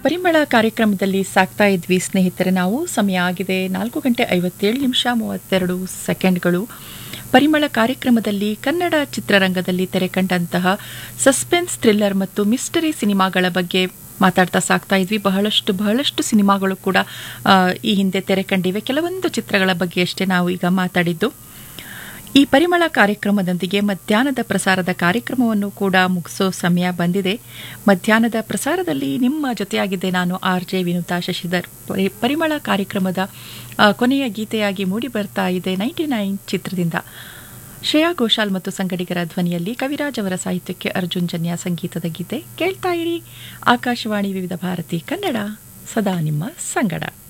ಪರಿಮಳ ಕಾರ್ಯಕ್ರಮದಲ್ಲಿ ಸಾಕ್ತಾ ಇದ್ವಿ ಸ್ನೇಹಿತರೆ ನಾವು ಸಮಯ ಆಗಿದೆ ನಾಲ್ಕು ಗಂಟೆ ಐವತ್ತೇಳು ನಿಮಿಷ ಮೂವತ್ತೆರಡು ಸೆಕೆಂಡ್ಗಳು ಪರಿಮಳ ಕಾರ್ಯಕ್ರಮದಲ್ಲಿ ಕನ್ನಡ ಚಿತ್ರರಂಗದಲ್ಲಿ ತೆರೆಕಂಡಂತಹ ಸಸ್ಪೆನ್ಸ್ ಥ್ರಿಲ್ಲರ್ ಮತ್ತು ಮಿಸ್ಟರಿ ಸಿನಿಮಾಗಳ ಬಗ್ಗೆ ಮಾತಾಡ್ತಾ ಸಾಕ್ತಾ ಇದ್ವಿ ಬಹಳಷ್ಟು ಬಹಳಷ್ಟು ಸಿನಿಮಾಗಳು ಕೂಡ ಆ, ಈ ಹಿಂದೆ ತೆರೆ ಕಂಡಿವೆ ಕೆಲವೊಂದು ಚಿತ್ರಗಳ ಬಗ್ಗೆ ಅಷ್ಟೇ ನಾವು ಈಗ ಮಾತಾಡಿದ್ದು ಈ ಪರಿಮಳ ಕಾರ್ಯಕ್ರಮದೊಂದಿಗೆ ಮಧ್ಯಾಹ್ನದ ಪ್ರಸಾರದ ಕಾರ್ಯಕ್ರಮವನ್ನು ಕೂಡ ಮುಗಿಸೋ ಸಮಯ ಬಂದಿದೆ ಮಧ್ಯಾಹ್ನದ ಪ್ರಸಾರದಲ್ಲಿ ನಿಮ್ಮ ಜೊತೆಯಾಗಿದ್ದೆ ನಾನು ಆರ್ ಜೆ ವಿನುತಾ ಶಶಿಧರ್ ಪರಿ ಪರಿಮಳ ಕಾರ್ಯಕ್ರಮದ ಆ, ಕೊನೆಯ ಗೀತೆಯಾಗಿ ಮೂಡಿ ಬರ್ತಾ ಇದೆ ನೈಂಟಿ ನೈನ್ ಚಿತ್ರದಿಂದ ಶ್ರೇಯಾ ಘೋಷಾಲ್ ಮತ್ತು ಸಂಗಡಿಗರ ಧ್ವನಿಯಲ್ಲಿ ಕವಿರಾಜ್ ಅವರ ಸಾಹಿತ್ಯಕ್ಕೆ ಅರ್ಜುನ್ ಜನ್ಯ ಸಂಗೀತದ ಗೀತೆ ಕೇಳ್ತಾ ಇರಿ ಆಕಾಶವಾಣಿ ವಿವಿಧ ಭಾರತಿ ಕನ್ನಡ ಸದಾ ನಿಮ್ಮ ಸಂಗಡ